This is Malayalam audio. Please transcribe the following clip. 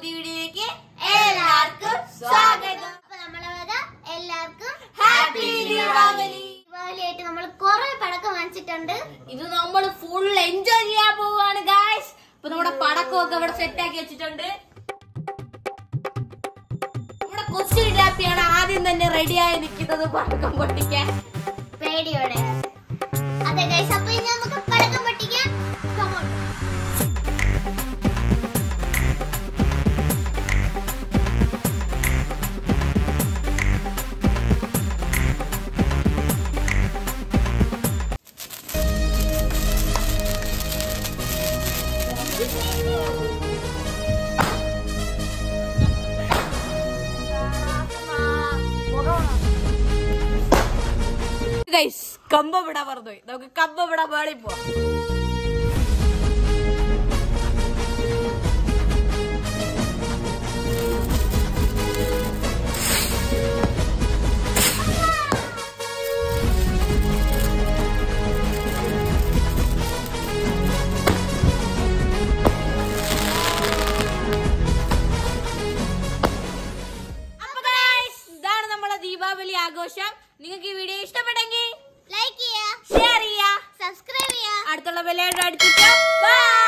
പുതിയ വീഡിയോയിലേക്ക് എല്ലാവർക്കും സ്വാഗതം അപ്പൊ നമ്മളെ വക എല്ലാവർക്കും ഹാപ്പി ദീപാവലി ദീപാവലിയായിട്ട് നമ്മൾ കുറെ പടക്കം വാങ്ങിച്ചിട്ടുണ്ട് ഇത് നമ്മൾ ഫുൾ എൻജോയ് ചെയ്യാൻ പോവാണ് ഗായ്സ് ഇപ്പൊ നമ്മുടെ പടക്കമൊക്കെ ഇവിടെ സെറ്റ് ആക്കി വെച്ചിട്ടുണ്ട് നമ്മുടെ കൊച്ചു വിദ്യാർത്ഥിയാണ് ആദ്യം തന്നെ റെഡിയായി നിൽക്കുന്നത് പടക്കം പൊട്ടിക്കാൻ പേടിയോടെ അതെ ഗൈസ് അപ്പൊ ഇനി നമുക്ക് പടക്കം പൊട്ടിക്കാം Come on. ഗൈസ് കമ്പം വിടാൻ പറഞ്ഞുപോയി നമുക്ക് കമ്പം വിടാൻ വേളി പോവാം അപ്പൊ guys, ഇതാണ് നമ്മുടെ ദീപാവലി ആഘോഷം നിങ്ങൾക്ക് ഈ വീഡിയോ ഇഷ്ടപ്പെട്ടെങ്കിൽ ലൈക്ക് ചെയ്യുക ഷെയർ ചെയ്യാ സബ്സ്ക്രൈബ് ചെയ്യുക അടുത്തുള്ള ബെല്ലേഡ് അടിച്ചിട്ട് ബൈ